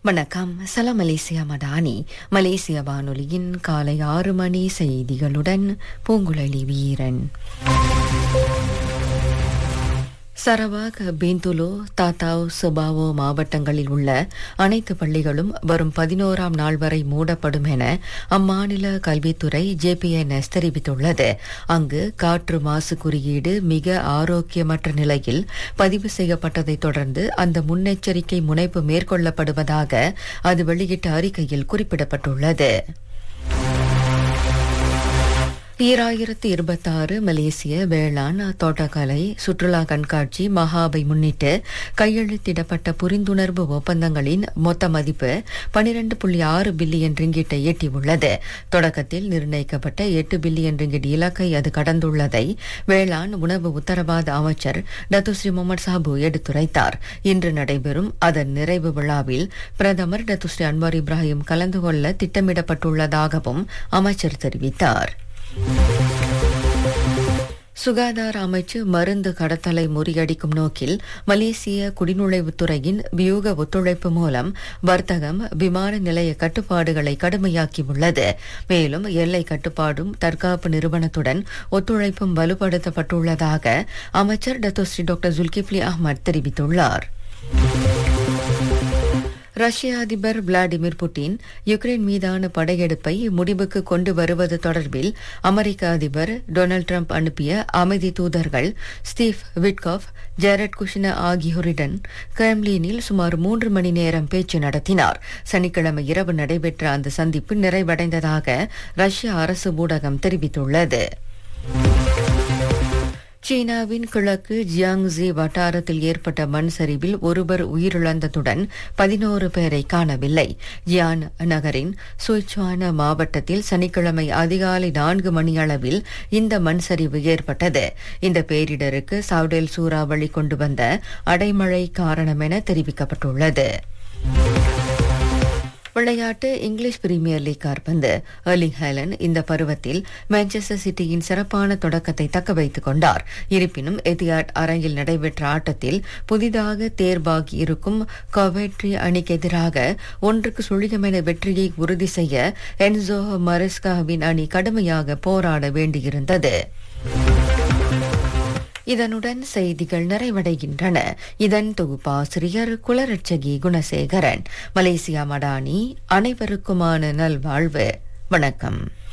வணக்கம் சலாம் மலேசியா மடானி மலேசிய வானொலியின் காலை ஆறு மணி செய்திகளுடன் பூங்குழலி வீரன் சரவாக் பீந்துலோ தாத்தாவ் சுபாவோ மாவட்டங்களில் உள்ள அனைத்து பள்ளிகளும் வரும் பதினோராம் நாள் வரை மூடப்படும் என அம்மாநில கல்வித்துறை ஜேபிஎன்எஸ் தெரிவித்துள்ளது அங்கு காற்று மாசு குறியீடு மிக ஆரோக்கியமற்ற நிலையில் பதிவு செய்யப்பட்டதைத் தொடர்ந்து அந்த முன்னெச்சரிக்கை முனைப்பு மேற்கொள்ளப்படுவதாக அது வெளியிட்ட அறிக்கையில் குறிப்பிடப்பட்டுள்ளது ஈராயிரத்தி இருபத்தாறு மலேசிய வேளாண் தோட்டக்கலை சுற்றுலா கண்காட்சி மகாவை முன்னிட்டு கையெழுத்திடப்பட்ட புரிந்துணர்வு ஒப்பந்தங்களின் மொத்த மதிப்பு பனிரண்டு புள்ளி ஆறு பில்லியன் ரிங்கிட்டை எட்டியுள்ளது தொடக்கத்தில் நிர்ணயிக்கப்பட்ட எட்டு பில்லியன் ரிங்கிட் இலக்கை அது கடந்துள்ளதை வேளாண் உணவு உத்தரவாத அமைச்சர் டத்துஸ்ரீ முகமது சாபு எடுத்துரைத்தார் இன்று நடைபெறும் அதன் நிறைவு விழாவில் பிரதமர் டத்துஸ்ரீ அன்வார் இப்ராஹிம் கலந்து கொள்ள திட்டமிடப்பட்டுள்ளதாகவும் அமைச்சர் தெரிவித்தார் சுகாதார அமைச்சு மருந்து கடத்தலை முறியடிக்கும் நோக்கில் மலேசிய குடிநுழைவுத்துறையின் வியூக ஒத்துழைப்பு மூலம் வர்த்தகம் விமான நிலைய கட்டுப்பாடுகளை கடுமையாக்கியுள்ளது மேலும் எல்லை கட்டுப்பாடும் தற்காப்பு நிறுவனத்துடன் ஒத்துழைப்பும் வலுப்படுத்தப்பட்டுள்ளதாக அமைச்சர் டத்தோஸ்ரீ டாக்டர் ஜுல்கிப்லி அஹ்மத் தெரிவித்துள்ளார் ரஷ்ய அதிபர் விளாடிமிர் புட்டின் யுக்ரைன் மீதான படையெடுப்பை முடிவுக்கு கொண்டு வருவது தொடர்பில் அமெரிக்க அதிபர் டொனால்டு டிரம்ப் அனுப்பிய அமைதி தூதர்கள் ஸ்டீவ் விட்காஃப் ஜெரட் குஷ்ன ஆகியோருடன் கிரெம்லினில் சுமார் மூன்று மணி நேரம் பேச்சு நடத்தினார் சனிக்கிழமை இரவு நடைபெற்ற அந்த சந்திப்பு நிறைவடைந்ததாக ரஷ்ய அரசு ஊடகம் தெரிவித்துள்ளது சீனாவின் கிழக்கு ஜியாங்ஸி வட்டாரத்தில் ஏற்பட்ட மண் சரிவில் ஒருவர் உயிரிழந்ததுடன் பதினோரு பேரை காணவில்லை ஜியான் நகரின் சுய்ச்வான மாவட்டத்தில் சனிக்கிழமை அதிகாலை நான்கு மணியளவில் இந்த மண் சரிவு ஏற்பட்டது இந்த பேரிடருக்கு சவுடேல் சூறாவளி கொண்டு வந்த அடைமழை காரணம் என தெரிவிக்கப்பட்டுள்ளது விளையாட்டு இங்கிலீஷ் பிரீமியர் லீக் கார்பந்து எர்லிங் ஹேலன் இந்த பருவத்தில் மான்செஸ்டர் சிட்டியின் சிறப்பான தொடக்கத்தை தக்க வைத்துக் கொண்டார் இருப்பினும் எதியாட் அரங்கில் நடைபெற்ற ஆட்டத்தில் புதிதாக தேர்வாகி இருக்கும் கவேட்ரி அணிக்கு எதிராக ஒன்றுக்கு சுழியம் என வெற்றியை உறுதி செய்ய என்சோ மரிஸ்காவின் அணி கடுமையாக போராட வேண்டியிருந்தது இதனுடன் செய்திகள் நிறைவடைகின்றன இதன் தொகுப்பாசிரியர் குலரட்சகி குணசேகரன் மலேசியா மடானி அனைவருக்குமான நல்வாழ்வு வணக்கம்